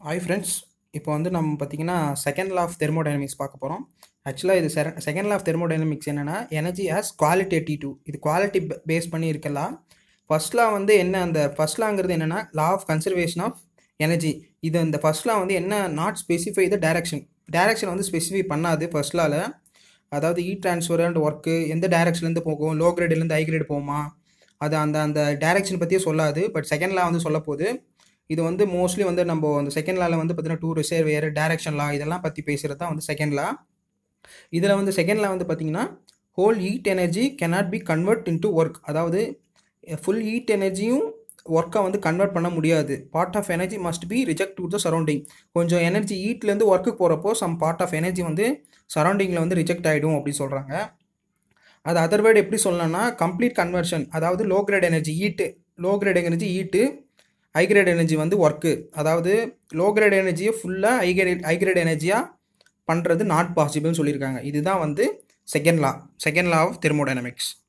hi friends இப்போ வந்து நம்ம பார்த்தீங்கன்னா செகண்ட் லா ஆஃப் தெர்மோடைனமிக்ஸ் பார்க்க போகிறோம் ஆக்சுவலாக இது செகண்ட் லா ஆஃப் தெர்மோடைனமிக்ஸ் என்னென்னா எனர்ஜி ஆஸ் குவாலிட்டேட்டிவ் இது குவாலிட்டி பேஸ் பண்ணி இருக்கலாம் ஃபர்ஸ்ட் லா வந்து என்ன அந்த ஃபர்ஸ்ட் லாங்கிறது என்னென்னா law of conservation of energy இது இந்த ஃபர்ஸ்ட் லா வந்து என்ன not specify the direction direction வந்து ஸ்பெசிஃபை பண்ணாது ஃபர்ஸ்ட் லாவில் அதாவது இ ட்ரான்ஸ்ஃபர் அண்ட் ஒர்க்கு எந்த டைரக்ஷன்லேருந்து போகும் லோ கிரேட்லேருந்து ஹை கிரேட் போகுமா அது அந்த அந்த டைரக்ஷன் பற்றியே சொல்லாது பட் செகண்ட் லா வந்து சொல்ல போகுது இது வந்து மோஸ்ட்லி வந்து நம்ம அந்த செகண்ட் லாவில் வந்து பார்த்தீங்கன்னா டூ ரிசர்வேர் டைரக்ஷன் லா இதெல்லாம் பற்றி பேசுகிறது தான் வந்து செகண்ட் லா இதில் வந்து செகண்ட் லா வந்து பார்த்தீங்கன்னா whole heat energy cannot be convert into work அதாவது ஃபுல் ஹீட் எனர்ஜியும் ஒர்க்கை வந்து கன்வெர்ட் பண்ண முடியாது part of energy must be reject to the surrounding கொஞ்சம் எனர்ஜி ஹீட்லேருந்து ஒர்க்குக்கு போகிறப்போ சம் பார்ட் ஆஃப் எனர்ஜி வந்து சரௌண்டிங்கில் வந்து ரிஜெக்ட் ஆகிடும் அப்படின்னு சொல்கிறாங்க அது அதர் வேர்டு எப்படி சொல்லலாம்னா கம்ப்ளீட் கன்வர்ஷன் அதாவது low grade energy heat low grade energy heat high grade energy வந்து ஒர்க்கு அதாவது லோ கிரேட் எனர்ஜியை ஃபுல்லாக ஹை கிரேட் ஹை கிரேட் எனர்ஜியாக பண்ணுறது நாட் பாசிபிள்னு சொல்லியிருக்காங்க இதுதான் வந்து second law second law of thermodynamics